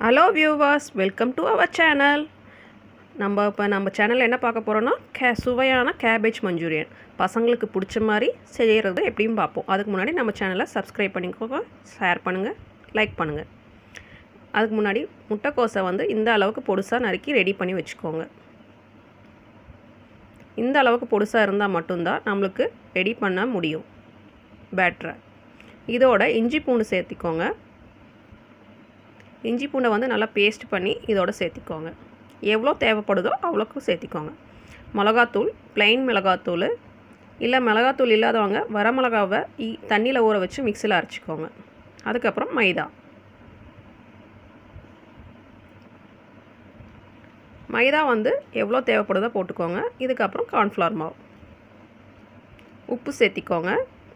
hello viewers welcome to our channel நம்ம இப்போ நம்ம சேனலில் என்ன பார்க்க போகிறோன்னா கே சுவையான கேபேஜ் மஞ்சூரியன் பசங்களுக்கு பிடிச்ச மாதிரி செய்கிறது எப்படியும் பார்ப்போம் அதுக்கு முன்னாடி நம்ம சேனலை சப்ஸ்கிரைப் பண்ணிக்கோங்க ஷேர் பண்ணுங்கள் லைக் பண்ணுங்கள் அதுக்கு முன்னாடி முட்டைக்கோஸை வந்து இந்த அளவுக்கு பொடுசாக நறுக்கி ரெடி பண்ணி வச்சுக்கோங்க இந்த அளவுக்கு பொடுசாக இருந்தால் மட்டும்தான் நம்மளுக்கு ரெடி பண்ண முடியும் பேட்டரை இதோட இஞ்சி பூண்டு சேர்த்திக்கோங்க இஞ்சி பூண்டை வந்து நல்லா பேஸ்ட் பண்ணி இதோட சேர்த்திக்கோங்க எவ்வளோ தேவைப்படுதோ அவ்வளோக்கு சேர்த்திக்கோங்க மிளகாத்தூள் ப்ளைன் மிளகாத்தூள் இல்லை மிளகாத்தூள் இல்லாதவங்க வர மிளகாவை இ தண்ணியில் ஊற வச்சு மிக்சியில் அரைச்சிக்கோங்க அதுக்கப்புறம் மைதா மைதா வந்து எவ்வளோ தேவைப்படுதோ போட்டுக்கோங்க இதுக்கப்புறம் கார்ன்ஃப்ளவர் மாவு உப்பு சேர்த்திக்கோங்க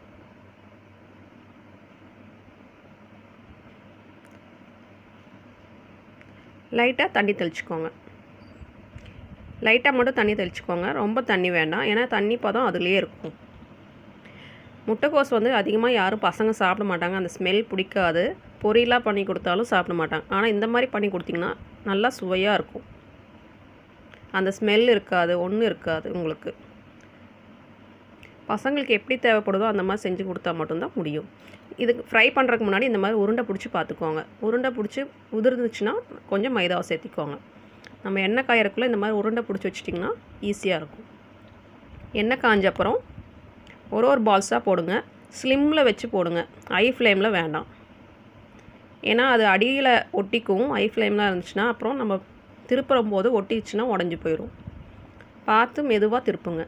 லைட்டாக தண்ணி தெளிச்சுக்கோங்க லைட்டாக மட்டும் தண்ணி தெளிச்சுக்கோங்க ரொம்ப தண்ணி வேண்டாம் ஏன்னா தண்ணி பதம் அதுலேயே இருக்கும் முட்டைக்கோஸ் வந்து அதிகமாக யாரும் பசங்க சாப்பிட மாட்டாங்க அந்த ஸ்மெல் பிடிக்காது பொரியலாக பண்ணி கொடுத்தாலும் சாப்பிட மாட்டாங்க ஆனால் இந்த மாதிரி பண்ணி கொடுத்திங்கன்னா நல்லா சுவையாக இருக்கும் அந்த ஸ்மெல் இருக்காது ஒன்றும் இருக்காது உங்களுக்கு பசங்களுக்கு எப்படி தேவைப்படுதோ அந்த மாதிரி செஞ்சு கொடுத்தா மட்டும்தான் முடியும் இதுக்கு ஃப்ரை பண்ணுறதுக்கு முன்னாடி இந்த மாதிரி உருண்டை பிடிச்சி பார்த்துக்கோங்க உருண்டை பிடிச்சி உதிர்ந்துச்சுன்னா கொஞ்சம் மைதாவை சேர்த்திக்கோங்க நம்ம எண்ணெய் காயறக்குள்ளே இந்த மாதிரி உருண்டை பிடிச்சி வச்சிட்டிங்கன்னா ஈஸியாக இருக்கும் எண்ணெய் காஞ்ச அப்புறம் ஒரு ஒரு பால்ஸாக போடுங்க ஸ்லிம்மில் வச்சு போடுங்க ஹை ஃப்ளேமில் வேண்டாம் ஏன்னா அது அடியில் ஒட்டிக்கும் ஹை ஃப்ளேமில் இருந்துச்சுன்னா அப்புறம் நம்ம திருப்புற போது ஒட்டிச்சுன்னா உடஞ்சி போயிடும் பார்த்து மெதுவாக திருப்புங்க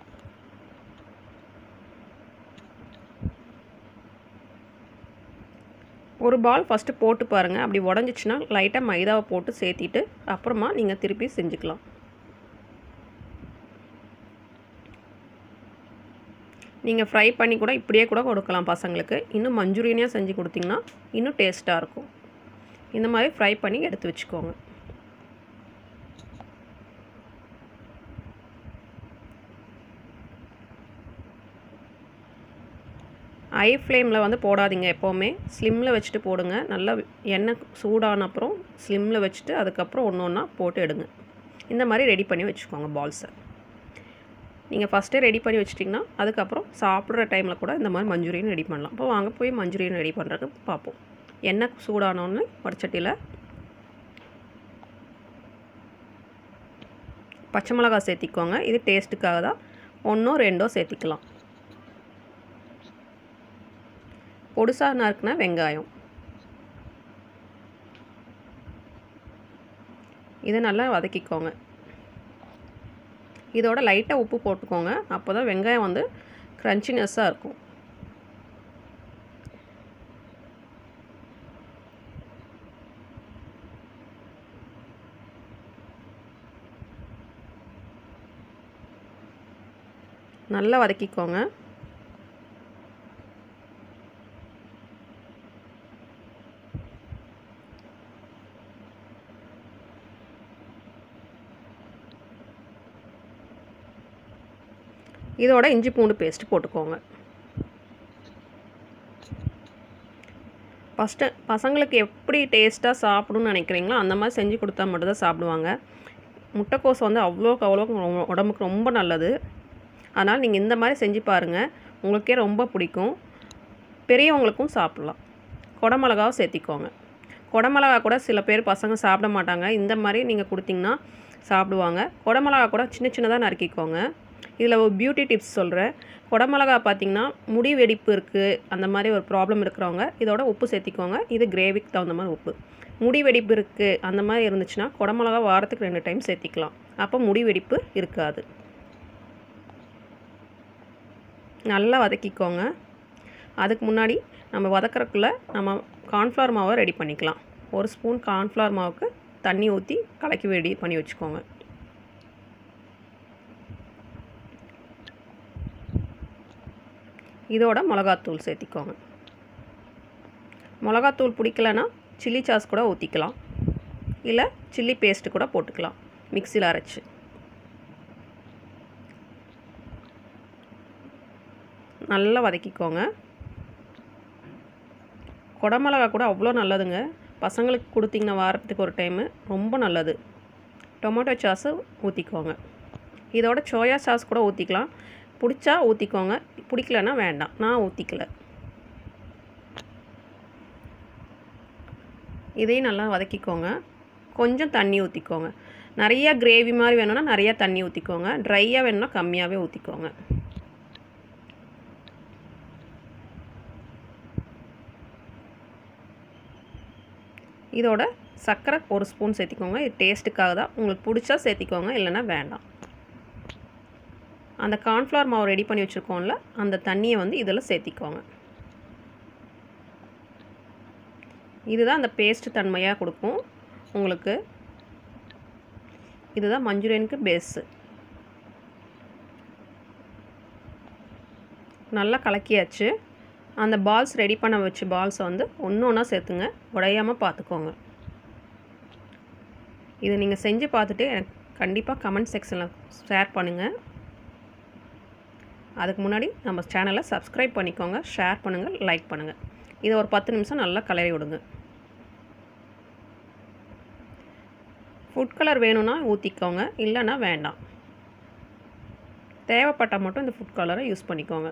ஒரு பால் ஃபஸ்ட்டு போட்டு பாருங்கள் அப்படி உடஞ்சிச்சின்னா லைட்டாக மைதாவை போட்டு சேர்த்திட்டு அப்புறமா நீங்கள் திருப்பி செஞ்சுக்கலாம் நீங்கள் ஃப்ரை பண்ணி கூட இப்படியே கூட கொடுக்கலாம் பசங்களுக்கு இன்னும் மஞ்சூரியனாக செஞ்சு கொடுத்திங்கன்னா இன்னும் டேஸ்ட்டாக இருக்கும் இந்த மாதிரி ஃப்ரை பண்ணி எடுத்து வச்சுக்கோங்க ஹை ஃப்ளேமில் வந்து போடாதீங்க எப்போவுமே ஸ்லிம்மில் வச்சுட்டு போடுங்க நல்லா எண்ணெய் சூடான அப்புறம் ஸ்லிம்மில் வச்சுட்டு அதுக்கப்புறம் ஒன்று ஒன்றா போட்டு எடுங்க இந்த மாதிரி ரெடி பண்ணி வச்சுக்கோங்க பால்ஸை நீங்கள் ஃபஸ்ட்டே ரெடி பண்ணி வச்சிட்டிங்கன்னா அதுக்கப்புறம் சாப்பிட்ற டைமில் கூட இந்த மாதிரி மஞ்சூரியன் ரெடி பண்ணலாம் இப்போ வாங்க போய் மஞ்சூரியன் ரெடி பண்ணுறதுக்கு பார்ப்போம் எண்ணெய் சூடானோன்னு வடச்சட்டியில் பச்சை மிளகாய் சேர்த்திக்கோங்க இது டேஸ்ட்டுக்காக தான் ஒன்றோ ரெண்டோ சேர்த்திக்கலாம் பொடுசாக நறுக்குனா வெங்காயம் இதை நல்லா வதக்கிக்கோங்க இதோட லைட்டாக உப்பு போட்டுக்கோங்க அப்போ தான் வெங்காயம் வந்து க்ரன்ச்சினஸ்ஸாக இருக்கும் நல்லா வதக்கிக்கோங்க இதோட இஞ்சி பூண்டு பேஸ்ட் போட்டுக்கோங்க ஃபஸ்ட்டு பசங்களுக்கு எப்படி டேஸ்ட்டாக சாப்பிடணும்னு நினைக்கிறீங்களோ அந்த மாதிரி செஞ்சு கொடுத்தா மட்டும்தான் சாப்பிடுவாங்க முட்டைக்கோஸ் வந்து அவ்வளோக்கு அவ்வளோக்கு உடம்புக்கு ரொம்ப நல்லது அதனால் நீங்கள் இந்த மாதிரி செஞ்சு பாருங்கள் உங்களுக்கே ரொம்ப பிடிக்கும் பெரியவங்களுக்கும் சாப்பிட்லாம் குடமிளகாவை சேர்த்திக்கோங்க குடமிளகா கூட சில பேர் பசங்க சாப்பிட மாட்டாங்க இந்த மாதிரி நீங்கள் கொடுத்தீங்கன்னா சாப்பிடுவாங்க குடமிளகா கூட சின்ன சின்னதாக நறுக்கிக்கோங்க இதில் ஒரு பியூட்டி டிப்ஸ் சொல்கிறேன் குடமிளகா பார்த்திங்கன்னா முடி வெடிப்பு இருக்குது அந்த மாதிரி ஒரு ப்ராப்ளம் இருக்கிறவங்க இதோட உப்பு சேர்த்திக்கோங்க இது கிரேவிக்கு தகுந்த மாதிரி உப்பு முடி வெடிப்பு இருக்குது அந்த மாதிரி இருந்துச்சுன்னா குடமிளகா வாரத்துக்கு ரெண்டு டைம் சேர்த்திக்கலாம் அப்போ முடி வெடிப்பு இருக்காது நல்லா வதக்கிக்கோங்க அதுக்கு முன்னாடி நம்ம வதக்கிறதுக்குள்ளே நம்ம கார்ன்ஃப்ளவர் மாவை ரெடி பண்ணிக்கலாம் ஒரு ஸ்பூன் கார்ன்ஃப்ளவர் மாவுக்கு தண்ணி ஊற்றி கலக்கி ரெடி பண்ணி வச்சுக்கோங்க இதோட மிளகாத்தூள் சேர்த்திக்கோங்க மிளகாத்தூள் பிடிக்கலன்னா சில்லி சாஸ் கூட ஊற்றிக்கலாம் இல்லை சில்லி பேஸ்ட்டு கூட போட்டுக்கலாம் மிக்சியில் அரைச்சி நல்லா வதக்கிக்கோங்க குடமிளகா கூட அவ்வளோ நல்லதுங்க பசங்களுக்கு கொடுத்தீங்கன்னா வாரத்துக்கு ஒரு டைமு ரொம்ப நல்லது டொமேட்டோ சாஸு ஊற்றிக்கோங்க இதோட சோயா சாஸ் கூட ஊற்றிக்கலாம் பிடிச்சா ஊற்றிக்கோங்க பிடிக்கலன்னா வேண்டாம் நான் ஊற்றிக்கல இதையும் நல்லா வதக்கிக்கோங்க கொஞ்சம் தண்ணி ஊற்றிக்கோங்க நிறையா கிரேவி மாதிரி வேணும்னா நிறையா தண்ணி ஊற்றிக்கோங்க ட்ரையாக வேணும்னா கம்மியாகவே ஊற்றிக்கோங்க இதோட சர்க்கரை ஒரு ஸ்பூன் சேர்த்திக்கோங்க இது டேஸ்ட்டுக்காக தான் உங்களுக்கு பிடிச்சா சேர்த்திக்கோங்க இல்லைன்னா வேண்டாம் அந்த கார்ன்ஃப்ளவர் மாவு ரெடி பண்ணி வச்சுருக்கோம்ல அந்த தண்ணியை வந்து இதில் சேர்த்திக்கோங்க இதுதான் அந்த பேஸ்ட் தன்மையாக கொடுக்கும் உங்களுக்கு இதுதான் மஞ்சூரியனுக்கு பேஸு நல்லா கலக்கியாச்சு அந்த பால்ஸ் ரெடி பண்ண வச்ச பால்ஸை வந்து ஒன்று ஒன்றா சேர்த்துங்க உடையாமல் பார்த்துக்கோங்க இது நீங்கள் செஞ்சு பார்த்துட்டு எனக்கு கண்டிப்பாக கமெண்ட் செக்ஷனில் ஷேர் பண்ணுங்கள் அதுக்கு முன்னாடி நம்ம சேனலை சப்ஸ்கிரைப் பண்ணிக்கோங்க ஷேர் பண்ணுங்கள் லைக் பண்ணுங்கள் இதை ஒரு பத்து நிமிஷம் நல்லா கலரி விடுங்க ஃபுட் கலர் வேணும்னா ஊற்றிக்கோங்க இல்லைன்னா வேண்டாம் தேவைப்பட்டால் மட்டும் இந்த ஃபுட் கலரை யூஸ் பண்ணிக்கோங்க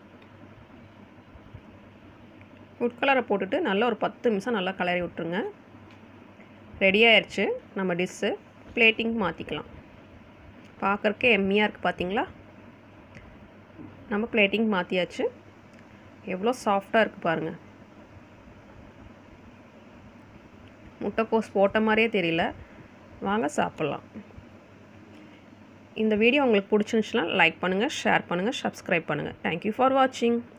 ஃபுட் கலரை போட்டுட்டு நல்லா ஒரு பத்து நிமிஷம் நல்லா கலரி விட்ருங்க ரெடி ஆயிடுச்சு நம்ம டிஷ்ஷு பிளேட்டிங் மாற்றிக்கலாம் பார்க்குறக்கே எம்மியாக இருக்குது பார்த்தீங்களா நம்ம பிளேட்டிங் மாற்றியாச்சு எவ்வளோ சாஃப்டாக இருக்குது பாருங்கள் முட்டைக்கோஸ் போட்ட மாதிரியே தெரியல வாங்க சாப்பிட்லாம் இந்த வீடியோ உங்களுக்கு பிடிச்சிருந்துச்சுன்னா லைக் பண்ணுங்கள் ஷேர் பண்ணுங்கள் சப்ஸ்கிரைப் பண்ணுங்கள் தேங்க்யூ ஃபார் வாட்சிங்